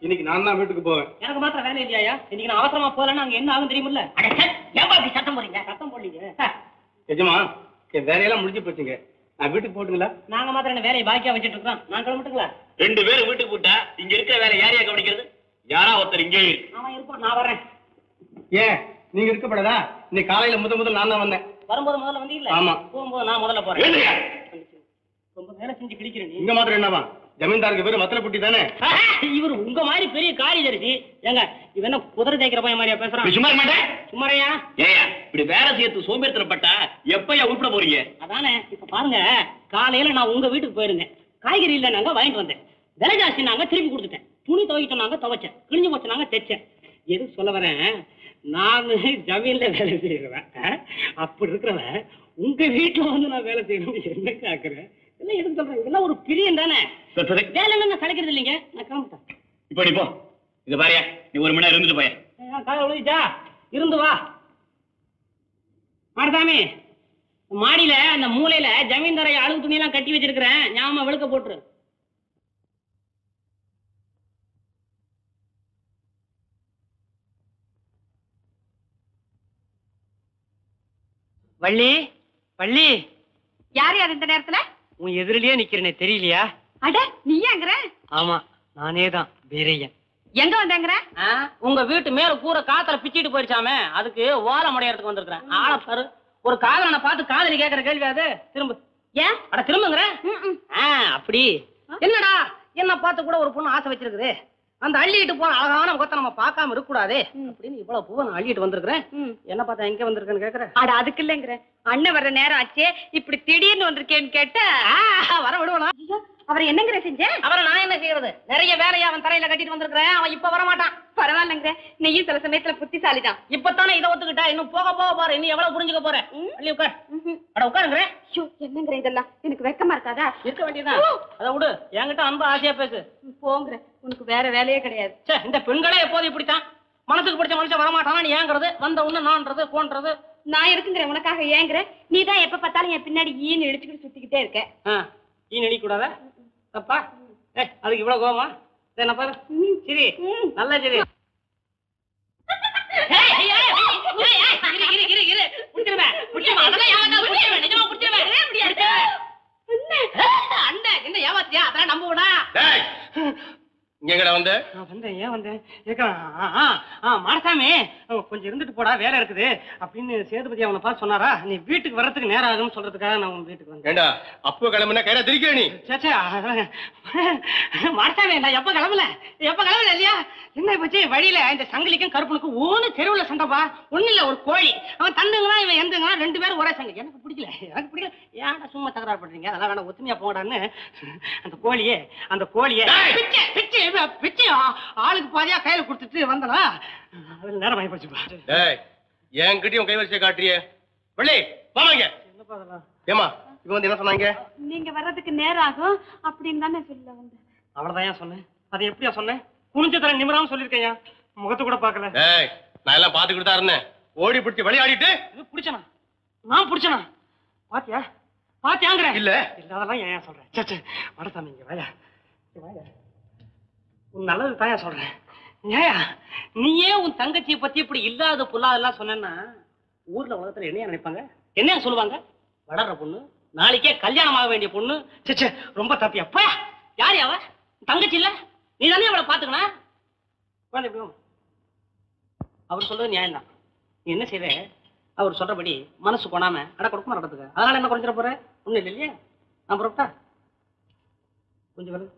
இன்னைக்கு நான் தான் வீட்டுக்கு போவேன் எனக்கு மாத்திரம் வேலை இல்லையா இன்னைக்கு நான் அவசரமா போகலன்னா அங்க என்ன ஆகும் தெரியுமில்ல அட சார் ஏன்பா இப்படி சத்தம் போறீங்க சத்தம் போடலீங்க எஜமா என் வேலையெல்லாம் முடிஞ்சு போச்சுங்க நான் வீட்டுக்கு போட்டுங்களா நாங்க மாத்திரம் என்ன வேலையை பாக்கியா வச்சிட்டு இருக்கோம் நான் கிளம்பிட்டுங்களா ரெண்டு பேரும் வீட்டுக்கு போட்டா இங்க இருக்கிற வேலை யாரையா கவனிக்கிறது யாரா ஒருத்தர் இங்கே இரு. அவன் இருப்பான் நான் வரேன் ஏன் நீங்க இருக்கப்படாதா இன்னைக்கு காலையில முத முதல் நான் தான் வந்தேன் வரும்போது முதல்ல வந்தீங்கல்ல ஆமா. போகும்போது நான் முதல்ல போறேன் எழுந்திரியா. ரொம்ப வேலை செஞ்சு கிழிக்கிறேன் நீ இங்க மாத்திரம் என்னவா ஜமீன்தாருக்கு பேரு வத்தல புட்டி தானே இவர் உங்க மாதிரி பெரிய காரிதரிசி ஏங்க இவன் என்ன குதிரை தேய்க்கிற பையன் மாதிரியா இப்படி பேசுறான் சும்மா இருக்க மாட்டேன் சும்மாரையா ஏயா இப்படி வேலை செய்யறது சோம்பேறித்தனப்பட்டா எப்பயா உருப்பிட போறீங்க அதானே இப்ப பாருங்க காலையில நான் உங்க வீட்டுக்கு போயிருந்தேன் காய்கறி இல்ல நாங்க வாங்கிட்டு வந்தேன் விலை ஜாஸ்தி நாங்க திருப்பி கொடுத்துட்டேன் துணி துவைக்க நாங்க துவைச்சேன் கிழிஞ்சு போச்சு நாங்க தைச்சேன் எது சொல்ல வரேன் நான் ஜமீன்ல வேலை செய்யறவன் அஹ், அப்படி இருக்கிறவன் உங்க வீட்டுல வந்து நான் வேலை செய்யணும் என்ன கேக்குறேன் எல்லாம் எதுக்கு சொல்றேன் இதெல்லாம் ஒரு பிரியம் தானே சரி, சரி. வேலை என்ன சளைக்கிறது இல்லைங்க நான் கிளம்பிட்டேன் இப்போ நீ போ இது பாரியா நீ ஒரு மணி நேரம் இருந்துட்டு போய ஏன் காலை விழுந்துச்சா இருந்து வா மாடசாமி மாடியில அந்த மூலையில ஜமீன்தாரை அழுகு துணியெல்லாம் கட்டி வச்சிருக்கிறேன் ஞாபகம் வெளுக்க போட்டுரு வள்ளி வள்ளி யார் யார் இந்த நேரத்துல உன் எதிரிலேயே நிக்கிறேனே தெரியலையா அட நீ ஏங்கிற ஆமா நானே தான் வீரையன் எங்க வந்தேங்கிற உங்க வீட்டு மேல கூரை காத்துல பிச்சிட்டு போயிருச்சாமே அதுக்கு ஓலை முடையறதுக்கு வந்திருக்கிறேன் ஆள பாரு ஒரு காதலனை பார்த்து காதலி கேக்குற கேள்வி அது திரும்ப ஏன் அட திரும்புங்கிற ம், ம். ஆ அப்படி என்னடா என்ன பார்த்து கூட ஒரு பொண்ணு ஆசை வச்சிருக்குது அந்த அள்ளிட்டு போன அழகான முகத்தை நம்ம பார்க்காம இருக்க கூடாது அப்படின்னு இவ்வளவு பூவை நான் அள்ளிட்டு வந்திருக்கிறேன் ம். என்ன பார்த்தா எங்க வந்திருக்கேன்னு கேக்குறேன் அட அதுக்கு இல்லைங்கிற அண்ணன் வர்ற நேரம் ஆச்சே இப்படி திடீர்னு வந்திருக்கேன்னு கேட்ட ஆ, வர விடுவனா அவரை என்னங்கிற செஞ்ச அவரை நான் என்ன செய்யறது நிறைய வேலையை அவன் தரையில கட்டிட்டு வந்திருக்கிறேன் அவன் இப்ப வர மாட்டான் பரவாயில்லைங்கிற நீயும் சில சமயத்துல புத்திசாலிதான் இப்பத்தானே இதை ஒத்துக்கிட்டா இன்னும் போக போக போற இன்னும் எவ்வளவு புரிஞ்சுக்க போற அள்ளி உட்கார் அட உட்காருங்கிறேன் ஐயோ, என்னங்கிற இதெல்லாம் எனக்கு வெக்கமா இருக்காதா இருக்க வேண்டியதுதான் அதை விடு என்கிட்ட அன்பு ஆசையா பேசு போங்கிற உனக்கு வேற வேலையே கிடையாது ச்சே இந்த பெண்களே எப்போதும் இப்படித்தான் மனசுக்கு பிடிச்ச மனுஷன் வரமாட்டானா நீ ஏங்கிறது வந்த உடனே நான்றது போன்றது நான் இருக்குங்கிற உனக்காக ஏங்குற நீ தான் எப்ப பார்த்தாலும் என் பின்னாடி ஈன்னு இடிச்சுக்கிட்டு சுத்திக்கிட்டே இருக்க ஆ, நீ நினைக்க கூடாதா தப்பா ஏ அதுக்கு இவ்வளவு கோவமா சரி நான் பாரு சரி நல்லா சரி ஏய், ஏய், ஏய், ஏய், ஏய், இரு, இரு, இரு, இரு. புடிச்சிருவேன், புடிச்சிருவேன். அதெல்லாம் ஏமாத்தா, புடிச்சிருவேன், நிஜமா புடிச்சிருவேன். புடிச்சிருவேன். அண்ணன், என்ன ஏமாத்தியா? அதெல்லாம் நம்புவனா? டேய், இங்க எங்கடா வந்த நான் வந்தேன் ஏன் வந்தேன் கேட்கலாம் ஆ, ஆ, ஆ, மாடசாமி கொஞ்சம் இருந்துட்டு போடா வேலை இருக்குது அப்படின்னு சேதுபதி அவனை பார்த்து சொன்னாரா நீ வீட்டுக்கு வர்றதுக்கு நேரம் ஆகும்னு சொல்றதுக்காக நான் உன் வீட்டுக்கு வந்தேன் ஏண்டா அப்போ கிளம்புனா கையில திரிக்கிற நீ சேச்சே மாட்டாமே நான் எப்ப கிளம்பல எப்ப கிளம்பல இல்லையா என்ன போச்சு வழியில இந்த சங்கிலிக்கும் கருப்பனுக்கும் ஊனு தெருவுல சண்டைப்பா ஒண்ணு இல்ல ஒரு கோழி அவன் தந்துங்களா இவன் எந்துங்களா ரெண்டு பேரும் ஒரே சண்டை எனக்கு பிடிக்கல எனக்கு பிடிக்கல ஏன்டா சும்மா தகராறு பண்றீங்க அதெல்லாம் வேணா ஒத்துமையா போடான்னு அந்த கோழியே அந்த கோழியே பிச்சை பிச்சை பிச்சை ஆ- ஆளுக்கு பாதியா கையில கொடுத்துட்டு வந்தனா அதுல நேரம் ஆகி போச்சுப்பா டேய் என்கிட்டயும் கை வரிசை காட்டுறியே பள்ளி வாங்க என்னப்பா அதெல்லாம் ஏமா இவங்க வந்து என்ன சொன்னாங்க நீங்க வர்றதுக்கு நேரம் ஆகும் அப்படின்னு தானே சொல்ல வந்தேன் அவ்வளவுதான் ஏன் சொன்னேன் அதை எப்படியா சொன்னேன் குனிஞ்ச தர நிமிராம சொல்லிருக்கேன் முகத்தை கூட பார்க்கல டேய் நான் எல்லாம் பாத்துக்கிட்டு தான் இருந்தேன் ஓடி பிடிச்சி விளையாடிட்டு இது பிடிச்சனா நான் பிடிச்சனா பாத்தியா பாத்தியாங்கிற இல்ல. இல்ல அதெல்லாம் ஏன் சொல்றேன் சே சே வடசாமி இங்க வாயா இங்க வாயா உன் நல்லது தாயா சொல்றேன் ஏயா நீயே உன் தங்கச்சியை பத்தி இப்படி இல்லாத புல்லாதெல்லாம் சொன்னேன்னா ஊர்ல உலகத்துல என்னையா நினைப்பாங்க என்ன சொல்லுவாங்க வளர்ற பொண்ணு நாளைக்கே கல்யாணம் ஆக வேண்டிய பொண்ணு சே சே ரொம்ப தப்பியா பா யார் அவ தங்கச்சி இல்ல நீ தானே அவளை பாத்துக்கணும் குழந்தை எப்படி வாம்மா. அவர் சொல்றது நியாயம் நீ என்ன செய்வே அவர் சொல்றபடி மனசு கொணாம அட கொடுக்குமா நடத்துக்க அதனால என்ன குறைஞ்சிட போற ஒண்ணும் இல்லை இல்லையா நான் புறப்பட்டா கொஞ்சம் விலகு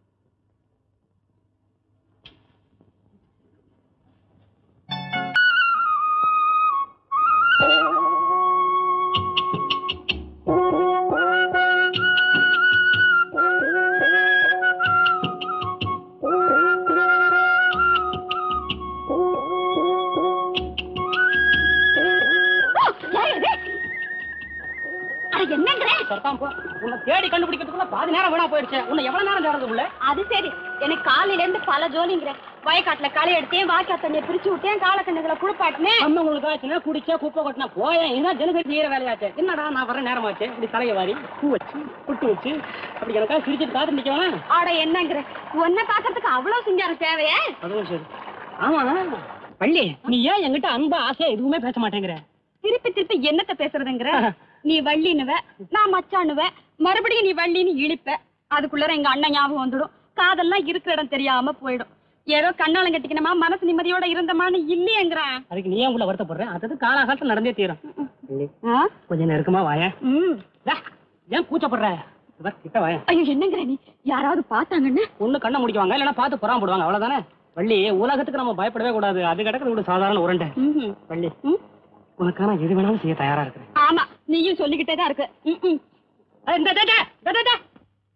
என்னங்கிற சர்தான் போ உன்னை தேடி கண்டுபிடிக்கிறதுக்குள்ள பாதி நேரம் வீணா போயிடுச்சு உன்னை எவ்வளவு நேரம் தேடுறது உள்ள அது சரி எனக்கு காலையில இருந்து பல ஜோலிங்கிற வயக்காட்டுல களை எடுத்தேன் வாய்க்கா தண்ணியை பிரிச்சு விட்டேன் காலக்கண்ணுகளை குளிப்பாட்டினேன் அம்மா உங்களுக்கு ஆச்சுன்னா குடிச்சா குப்பை கொட்டினா போயேன் இதான் தினசரி செய்யற வேலையாச்சு என்னடா நான் வர நேரமாச்சு இப்படி தலையை வாரி பூ வச்சு புட்டு வச்சு அப்படி எனக்கா சிரிச்சுட்டு காத்து நிக்க வேணாம் ஆட என்னங்கிற உன்னை பாக்குறதுக்கு அவ்வளவு சிங்காரம் தேவையே அதுவும் சரி ஆமா பள்ளி நீ ஏன் என்கிட்ட அன்பா ஆசையா எதுவுமே பேச மாட்டேங்கிற திருப்பி திருப்பி என்னத்த பேசுறதுங்கிற நீ வள்ளினுவ நான் மச்சானுவ மறுபடியும் நீ வள்ளின்னு இழிப்ப அதுக்குள்ள எங்க அண்ணன் ஞாபகம் வந்துடும் காதெல்லாம் இருக்கிற இடம் தெரியாம போயிடும் ஏதோ கண்ணாலம் கட்டிக்கணுமா மனசு நிம்மதியோட இருந்தமான்னு இல்லையேங்கிறான் அதுக்கு நீ ஏன் உள்ள வருத்தப்படுற அது காலாகாலத்துல நடந்தே தீரும் பள்ளி, கொஞ்சம் நெருக்கமா வாயேன் ம் டா, ஏன் கூச்சப்படுற இதோ கிட்ட வாயேன் ஐயோ என்னங்கிற நீ யாராவது பார்த்தாங்கன்னு ஒண்ணு கண்ணை முடிக்குவாங்க இல்லைன்னா பார்த்து புறாம போடுவாங்க அவ்வளவுதானே வள்ளி உலகத்துக்கு நம்ம பயப்படவே கூடாது அது கிடக்குது ஒரு சாதாரண உருண்டை ம்ஹும். வள்ளி ம். உனக்கான எது வேணாலும் செய்ய தயாரா இருக்கிறேன் ஆமா நீயும் சொல்லிக்கிட்டே தான் இருக்கு ம், ம். அஹ் இந்த, இந்த, இந்த, இந்த, இந்த, இந்த.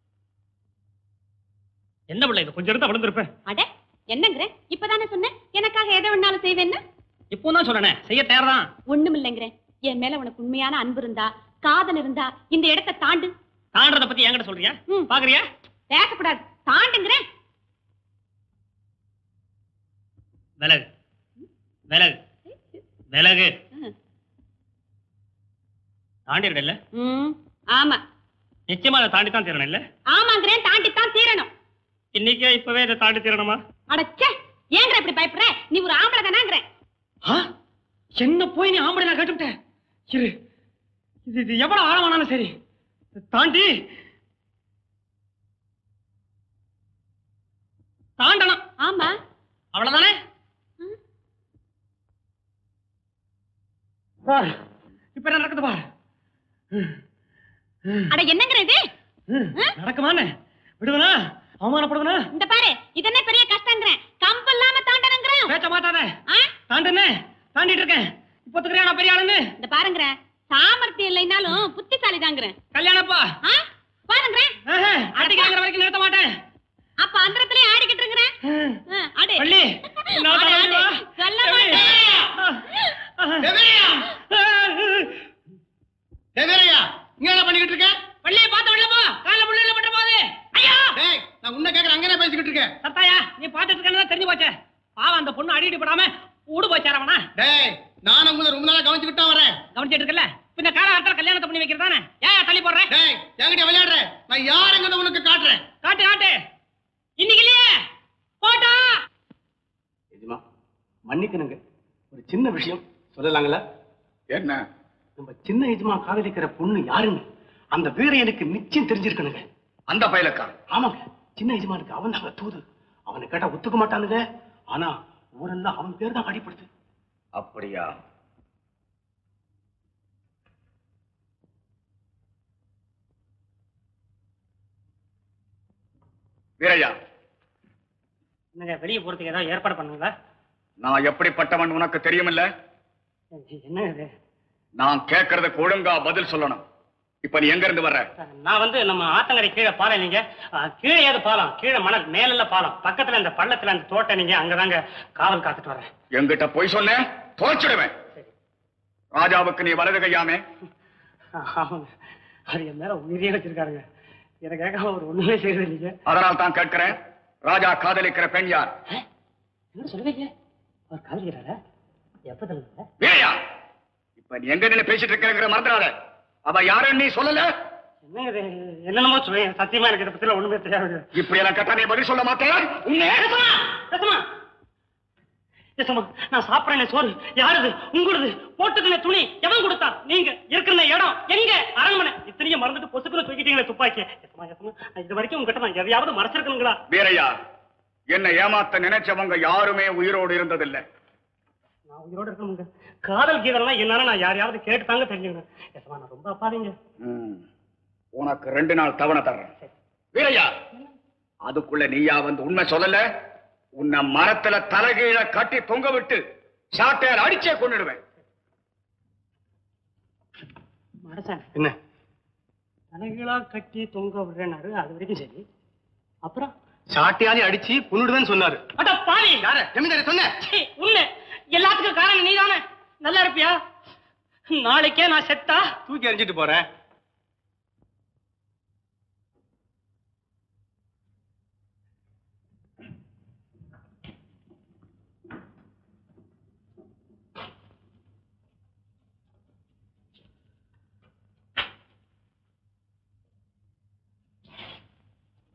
என்ன பிள்ளை இது கொஞ்சம் எடுத்தா விழுந்திருப்பேன் அட என்னங்கிற இப்பதானே சொன்னேன் எனக்காக எதை வேணாலும் செய்வேன்னு இப்போ தான் சொல்றேன் செய்ய தயார்தான் ஒண்ணும் இல்லைங்கிறேன் என் மேல உனக்கு உண்மையான அன்பு இருந்தா காதல் இருந்தா இந்த இடத்தை தாண்டு தாண்டறத பத்தி என்கிட்ட சொல்றியா ம். பாக்குறியா பேசக்கூடாது தாண்டுங்கிறேன் விலகு விலகு விலகு ம். தாண்டிடல ம், ஆமா நிச்சயமா அதை தாண்டி தான் தீரணும் இல்ல ஆமாங்கிறேன் தாண்டித்தான் தீரணும் இன்னைக்கே இப்பவே இதை தாண்டி தீரணுமா அடச்சே ஏங்கிற இப்படி பயப்படுற நீ ஒரு ஆம்பளை தானாங்கிறேன் ஆ? என்ன போய் நீ ஆம்பளை நான் கேட்டுவிட்டேன் இரு இது இது எவ்வளவு ஆழமானாலும் சரி இதை தாண்டி தாண்டணும் ஆமா அவ்வளவுதானே ம். பார் இப்ப என்ன நடக்குது பார் அட என்னங்கிற இது நடக்குமான்னு விடுவனா அவமானப்படுவனா இந்த பாரு இது என்ன பெரிய கஷ்டங்கிறேன் கம்பு இல்லாம தாண்டணுங்கிறேன் பேச்ச மாட்டாத ஆ? தாண்டுன்னு தாண்டிட்டு இருக்கேன் இப்போ துக்குறியா பெரிய ஆளுன்னு இந்த பாருங்கிற சாமர்த்தியம் இல்லைனாலும் புத்திசாலி தாங்கிறேன் கல்யாணப்பா பாருங்கிறேன் அடிக்காங்கிற வரைக்கும் நிறுத்த மாட்டேன் அப்ப அந்தரத்திலே ஆடிக்கிட்டு இருக்கிறேன் ஆ, ஆடு பள்ளி நான் ஆடு, தான் ஆடு. சொல்ல மாட்டேன் தேவேரையா இங்க என்ன பண்ணிக்கிட்டு இருக்க பள்ளியை பார்த்து உள்ள போ கால முள்ள பண்ற போது ஐயா டேய் நான் உன்ன கேக்குறேன் அங்கே பேசிக்கிட்டு இருக்கேன் சத்தாயா நீ பார்த்துட்டு இருக்கேன்னு தெரிஞ்சு போச்சே பாவம் அந்த பொண்ணு அடிக்கடி போடாம ஊடு போச்சாரவனா டேய் நானும் உங்களை ரொம்ப நாளா கவனிச்சுக்கிட்டு தான் வரேன் கவனிச்சிட்டு இருக்கல பின்ன காலகாலத்துல கல்யாணத்தை பண்ணி வைக்கிறதானே ஏன் தள்ளி போடுறேன் டேய் என்கிட்ட விளையாடுற நான் யாருங்கிறத உனக்கு காட்டுறேன் காட்டு காட்டு இன்னைக்கு இல்லையே போட்டா எஜமா மன்னிக்கணுங்க ஒரு சின்ன விஷயம் சொல்லலாங்களா என்ன நம்ம சின்ன எஜமா காதலிக்கிற பொண்ணு யாருன்னு அந்த வீரம் எனக்கு நிச்சயம் தெரிஞ்சிருக்கணுங்க அந்த பயலுக்கா ஆமாங்க சின்ன எஜமானுக்கு அவன் தாங்க தூது அவனை கேட்டா ஒத்துக்க மாட்டானுங்க ஆனா ஊரெல்லாம் அவன் பேர் தான் அடிப்படுது அப்படியா வீரையா என்னங்க வெளியே போறதுக்கு ஏதாவது ஏற்பாடு பண்ணுங்களா நான் எப்படிப்பட்டவன் உனக்கு தெரியுமில்ல என்ன இது நான் கேட்கறதுக்கு ஒழுங்கா பதில் சொல்லணும் இப்ப நீ எங்க இருந்து வர்ற நான் வந்து நம்ம ஆத்தங்கரை கீழே பாலம் இல்லைங்க அஹ், கீழே ஏது பாலம் கீழே மணல் மேல பாலம் பக்கத்துல இந்த பள்ளத்துல அந்த தோட்டம் நீங்க அங்கதாங்க காவல் காத்துட்டு வரேன் என்கிட்ட போய் சொன்னேன் தோச்சிடுவேன் ராஜாவுக்கு நீ வலது கையாமே ஆமாங்க அது என் மேல உயிரியே வச்சிருக்காருங்க இதை கேட்காம ஒரு ஒண்ணுமே செய்யறது இல்லைங்க அதனால் தான் கேட்கிறேன் ராஜா காதலிக்கிற பெண் யார் என்ன சொல்லுவீங்க அவர் காதலிக்கிறாரா எப்ப தெரியுங்க வீரையா இப்ப நீ எங்க நின்னு பேசிட்டு இருக்கிறங்கிற மறந்துடாத அவ யாருன்னு நீ சொல்லல என்னங்க இது என்னென்னமோ சொல்லுங்க சத்தியமா எனக்கு இதை பத்தில ஒண்ணுமே தெரியாது இப்படி எல்லாம் கேட்டா நீ பதில் சொல்ல மாட்டேன் உன்னை பேசுமா பேசுமா பேசுமா நான் சாப்பிடுறேன் சோறு யாருது உங்களுது போட்டுக்கின துணி எவன் கொடுத்தா நீங்க இருக்கிற இடம் எங்க அரண்மனை இத்தனையும் மறந்துட்டு பொசுக்குல தூக்கிட்டீங்களே துப்பாக்கி எசமா எசமா இது வரைக்கும் உங்ககிட்ட நான் எதையாவது மறைச்சிருக்கணுங்களா வீரையா என்னை ஏமாத்த நினைச்சவங்க யாருமே உயிரோடு இருந்ததில்லை நான் உயிரோட இருக்கணுங்க காதல் கீதம்லாம் என்னன்னு நான் யாரையாவது கேட்டு தாங்க தெரிஞ்சுக்கணும் எசமா நான் ரொம்ப அப்பாவிங்க ம். உனக்கு ரெண்டு நாள் தவணை தர்றேன் வீரையா அதுக்குள்ள நீயா வந்து உண்மை சொல்லல உன்னை மரத்துல தலைகீழ கட்டி தொங்க விட்டு சாட்டையால் அடிச்சே கொண்டுடுவேன் மடசான் என்ன தலைகீழா கட்டி தொங்க விடுறேன்னாரு அது வரைக்கும் சரி அப்புறம் சாட்டியாலே அடிச்சு கொன்னுடுவேன்னு சொன்னாரு அட பாவி யார ஜமீன்தாரி சொன்ன சீ, உண்மை எல்லாத்துக்கும் காரணம் நீதானே நல்லா இருப்பியா நாளைக்கே நான் செத்தா தூக்கி எறிஞ்சிட்டு போறேன்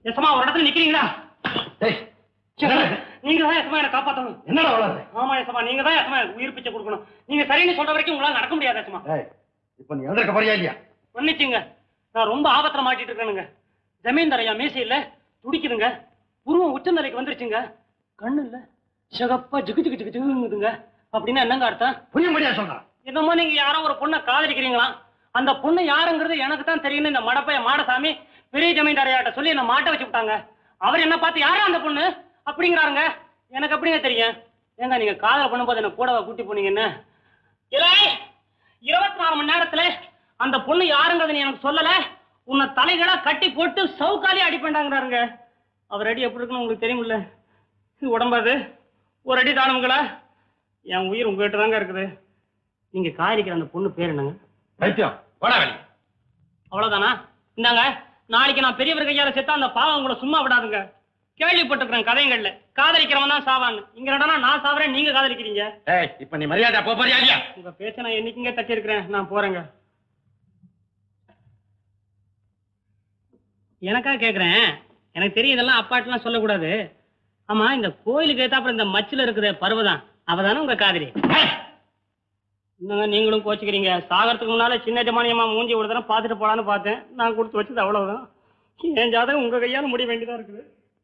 எசமா ஒரு இடத்துல நிக்கிறீங்களா டேய் நீங்க தான் எசமா என்ன காப்பாத்தணும் என்னடா வளர்ற ஆமா எசமா நீங்க தான் எசமா உயிர் பிச்சை கொடுக்கணும் நீங்க சரின்னு சொல்ற வரைக்கும் உங்களால நடக்க முடியாது எசமா டேய் இப்ப நீ எழுந்திருக்க போறியா இல்லையா மன்னிச்சுங்க நான் ரொம்ப ஆபத்துல மாட்டிட்டு இருக்கேனுங்க ஜமீன்தாரையா மீசை இல்ல துடிக்குதுங்க உருவம் உச்சந்தலைக்கு வந்துருச்சுங்க கண்ணு இல்ல சிகப்பா ஜிகு ஜிகு ஜிகு ஜிகுங்குதுங்க அப்படின்னா என்னங்க அர்த்தம் புரிய முடியாது சொல்றான் என்னமோ நீங்க யாரோ ஒரு பொண்ணை காதலிக்கிறீங்களா அந்த பொண்ணு யாருங்கிறது எனக்கு தான் தெரியும்னு இந்த மடப்பைய மாடசாமி பெரிய ஜமீன்தாரையாட்ட சொல்லி என்ன மாட்ட வச்சு விட்டாங்க அவர் என்ன பார்த்து யாரா அந்த பொண்ணு அப்படிங்கிறாருங்க எனக்கு எப்படிங்க தெரியும் ஏங்க நீங்க காதல் பண்ணும்போது என்ன கூடவா கூட்டி போனீங்க என்ன இருபத்தி நாலு மணி நேரத்துல அந்த பொண்ணு யாருங்கிறது நீ எனக்கு சொல்லல உன்னை தலைகளா கட்டி போட்டு சவுக்காலி அடிப்பேண்டாங்கிறாருங்க அவர் அடி எப்படி இருக்குன்னு உங்களுக்கு தெரியுமில்ல இது உடம்பாது ஒரு அடி தானுங்களா என் உயிர் உங்ககிட்ட தாங்க இருக்குது நீங்க காதலிக்கிற அந்த பொண்ணு பேர் என்னங்க பைத்தியம் போடா வெளிய அவ்வளவுதானா இந்தாங்க நாளைக்கு நான் பெரியவர் கையால செத்தா அந்த பாவம் உங்களை சும்மா விடாதுங்க கேள்விப்பட்டிருக்கிறேன் கதைகள்ல காதலிக்கிறவன் தான் சாவான்னு இங்க என்னடா நான் சாவறேன் நீங்க காதலிக்கிறீங்க டேய் இப்ப நீ மரியாதை போ போறியா இல்லையா உங்க பேச்ச நான் என்னைக்குங்க தச்சிருக்கிறேன் நான் போறேங்க எனக்கா கேக்குறேன் எனக்கு தெரியும் இதெல்லாம் அப்பாட்டெல்லாம் சொல்லக்கூடாது ஆமா இந்த கோயிலுக்கு ஏத்தாப்புல இந்த மச்சில இருக்கிற பருவதான் அவதானே உங்க காதலி என்னங்க நீங்களும் கோச்சிக்கிறீங்க சாகறதுக்கு முன்னால சின்ன ஜமானியம்மா மூஞ்சி ஒரு தடவை பார்த்துட்டு போலான்னு பார்த்தேன் நான் கொடுத்து வச்சது அவ்வளவுதான் என் ஜாதகம் உங்க கையால முடிய வேண்டியதா இருக்குது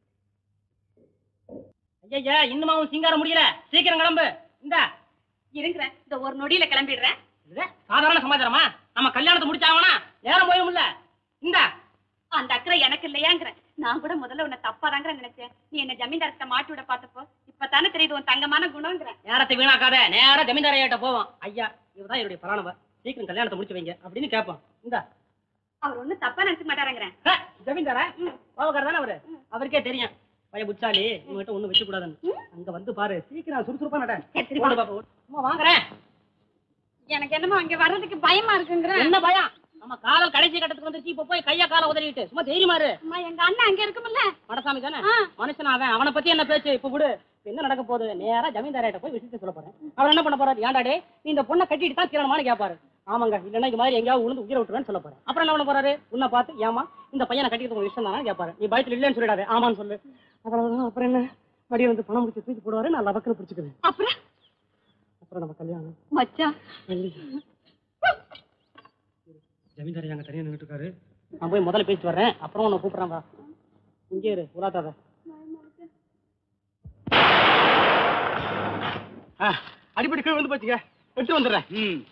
ஐயா இன்னுமாவும் சிங்காரம் முடியல சீக்கிரம் கிளம்பு இந்த இருங்கிறேன் இந்த ஒரு நொடியில கிளம்பிடுறேன் இது சாதாரண சமாச்சாரமா நம்ம கல்யாணத்தை முடிச்சாங்கன்னா நேரம் போயும்ல இந்த அந்த அக்கறை எனக்கு இல்லையாங்கிறேன் நான் கூட முதல்ல உன்னை தப்பாதாங்கிற நினைச்சேன் நீ என்ன ஜமீன்தாரத்தை மாட்டி விட பார்த்தப்போ இப்பதானே தெரியுது உன் தங்கமான குணங்கிறேன் நேரத்தை வீணாக்காத நேரா ஜமீன்தாரையாட்ட போவோம் ஐயா இவதான் என்னுடைய பராணவ சீக்கிரம் கல்யாணத்தை முடிச்சு வைங்க அப்படின்னு கேட்போம் இந்த அவர் ஒண்ணும் தப்பா நினைச்சு மாட்டாருங்கிறேன் ஜமீன்தார கோவக்கார தானே அவரு அவருக்கே தெரியும் பையன் புச்சாலி இவங்கிட்ட ஒண்ணும் வச்சு கூடாதுன்னு அங்க வந்து பாரு சீக்கிரம் சுறுசுறுப்பா நட சரி, சரி, ஓடு பாப்பா, ஓடு. அம்மா வாங்குறேன் எனக்கு என்னமோ அங்க வர்றதுக்கு பயமா இருக்குங்கிறேன் என்ன பயம் நம்ம காதல் கடைசி கட்டத்துக்கு வந்துருச்சு இப்ப போய் கையா கால உதறிட்டு சும்மா தைரியமா இரு அம்மா எங்க அண்ணன் அங்க இருக்குமில்ல மடசாமி தானே ஆ. மனுஷன் அவன் அவனை பத்தி என்ன பேச்சு இப்ப விடு இப்ப என்ன நடக்க போகுது நேரா ஜமீன்தாரிட்ட போய் விஷயத்தை சொல்ல போறேன் அவர் என்ன பண்ண போறாரு ஏன்டாடே நீ இந்த பொண்ணை கட்டிட்டு தான் தீரணுமான்னு கேட்பாரு ஆமாங்க இல்லன்னா இது மாதிரி எங்கேயாவது உளுந்து உயிரை விட்டுருவேன்னு சொல்ல போறேன் அப்புறம் என்ன பண்ண போறாரு உன்னை பார்த்து ஏமா இந்த பையனை கட்டிக்கிறது உங்க இஷ்டம் தானே கேட்பாரு நீ பயத்துல இல்லைன்னு சொல்லிடாது ஆமான்னு சொல்லு அப்புறம் அப்புறம் என்ன வடியை வந்து பணம் முடிச்சு தூக்கி போடுவாரு நான் லபக்குன்னு பிடிச்சிக்குவேன் அப்புறம் அப்புறம் நம்ம கல்யாணம் மச்சான் ஜமீன்தாரி அங்க தனியா நின்றுட்டு இருக்காரு நான் போய் முதல்ல பேசிட்டு வர்றேன் அப்புறம் உன்னை கூப்பிடுறேன் வா இங்கே இரு உலாத்தாத அடிப்படி கீழ் வந்து போச்சுங்க எடுத்து வந்துடுறேன் ம்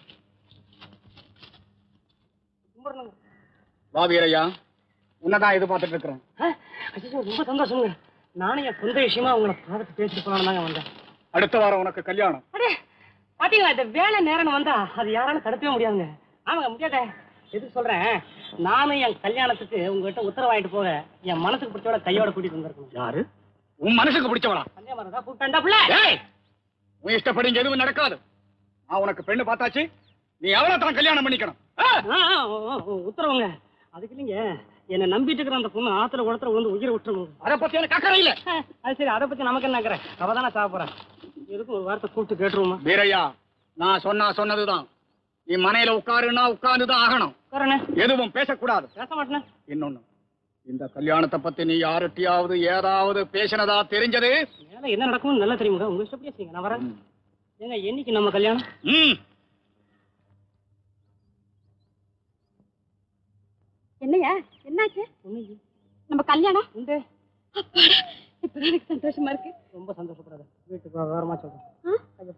வா வீரையா உன்னதான் எதிர்பார்த்துட்டு இருக்கிறேன் ஐயோ ரொம்ப சந்தோஷங்க நானும் என் சொந்த விஷயமா உங்களை பார்த்து பேசிட்டு போலான்னு தாங்க வந்தேன் அடுத்த வாரம் உனக்கு கல்யாணம் அடே பாத்தீங்களா இந்த வேலை நேரம் வந்தா அது யாராலும் தடுக்கவே முடியாதுங்க ஆமாங்க முடியாத எதுக்கு சொல்றேன் நானும் என் கல்யாணத்துக்கு உங்ககிட்ட உத்தரவு வாங்கிட்டு போக என் மனசுக்கு பிடிச்சோட கையோட கூட்டிட்டு வந்திருக்கணும் யாரு உன் மனசுக்கு பிடிச்சவளா கல்யாணம் தான் கூப்பிட்டா புள்ள ஏய் உன் இஷ்டப்படி இங்க எதுவும் நடக்காது நான் உனக்கு பெண்ணு பார்த்தாச்சு நீ எவ்வளவு தான் கல்யாணம் பண்ணிக்கணும் ஆ? ஆ, ஆ, ஆ, ஆ, உத்தரவுங்க அதுக்கு இல்லைங்க என்னை நம்பிட்டு இருக்கிற அந்த பொண்ணு ஆத்துல குளத்துல வந்து உயிரை விட்டுருங்க அதை பத்தி எனக்கு அக்கறை இல்ல அது சரி அதை பத்தி நமக்கு என்ன இருக்கிறேன் அவ தானே சாப்பிட்றேன் எதுக்கும் ஒரு வார்த்தை கூப்பிட்டு கேட்டுருவோமா வீரையா நான் சொன்னா சொன்னதுதான் நீ மனையில உட்காருன்னா உட்கார்ந்துதான் ஆகணும் உட்காரண்ணே எதுவும் பேசக்கூடாது பேச மாட்டேனே இன்னொன்னு இந்த கல்யாணத்தை பத்தி நீ யார்கிட்டயாவது ஏதாவது பேசினதா தெரிஞ்சது மேல என்ன நடக்கும்னு நல்லா தெரியுங்க உங்க இஷ்டப்படியே செய்யுங்க நான் வரேன் ஏங்க என்னைக்கு நம்ம கல்யாணம் ம் என்னையா என்னாச்சு ஒண்ணு இல்லையே. நம்ம கல்யாணம் உண்டு அப்பாடா, இப்பதான் எனக்கு சந்தோஷமா இருக்கு ரொம்ப சந்தோஷப்படாத வீட்டுக்கு வா, வேறமா சொல்றேன் ஆ? ஐயோ.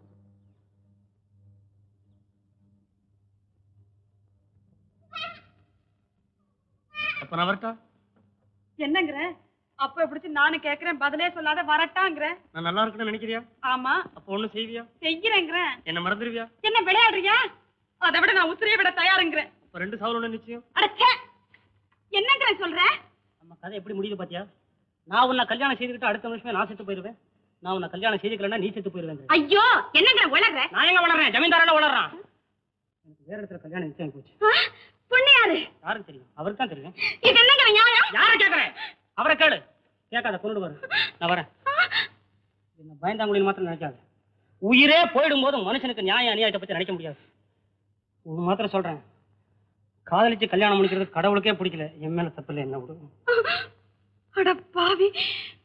அப்ப நான் வரட்டா என்னங்கிற அப்ப பிடிச்சு நானும் கேக்குறேன் பதிலே சொல்லாத வரட்டாங்கிற நான் நல்லா இருக்குன்னு நினைக்கிறியா ஆமா அப்போ ஒண்ணு செய்வியா செய்யறேங்கிறேன் என்ன மறந்துடுவியா என்ன விளையாடுறியா அதை விட நான் உசிரியை விட தயாருங்கிறேன் அப்ப ரெண்டு சவல் ஒண்ணு நிச்சயம் அடச்சே என்னங்கிற சொல்ற நம்ம கதை எப்படி முடியுது பாத்தியா நான் உன்னை கல்யாணம் செய்துக்கிட்டு அடுத்த நிமிஷமே நான் செத்து போயிருவேன் நான் உன்னை கல்யாணம் செய்துக்கலன்னா நீ செத்து போயிருவேன் ஐயோ என்னங்கிற உளர்ற நான் எங்க வளர்றேன் ஜமீன்தாரால வளர்றான் எனக்கு வேற இடத்துல கல்யாணம் நிச்சயம் போச்சு ஆ? பொண்ணு யாரு யாருக்கு தெரியும் அவருக்கு தான் தெரியும் இது என்னங்கிற நியாயம் யாரை கேக்குறேன் அவரை கேளு கேட்காத கொண்டு வரு நான் வரேன் என்ன பயந்தாங்குழின்னு மாத்திரம் நினைக்காத உயிரே போயிடும் போது மனுஷனுக்கு நியாய அநியாயத்தை பத்தி நினைக்க முடியாது ஒண்ணு மாத்திரம் சொல்றேன் காதலிச்சு கல்யாணம் முடிக்கிறது கடவுளுக்கே பிடிக்கல என் மேல தப்பு இல்லை என்ன விடு அட பாவி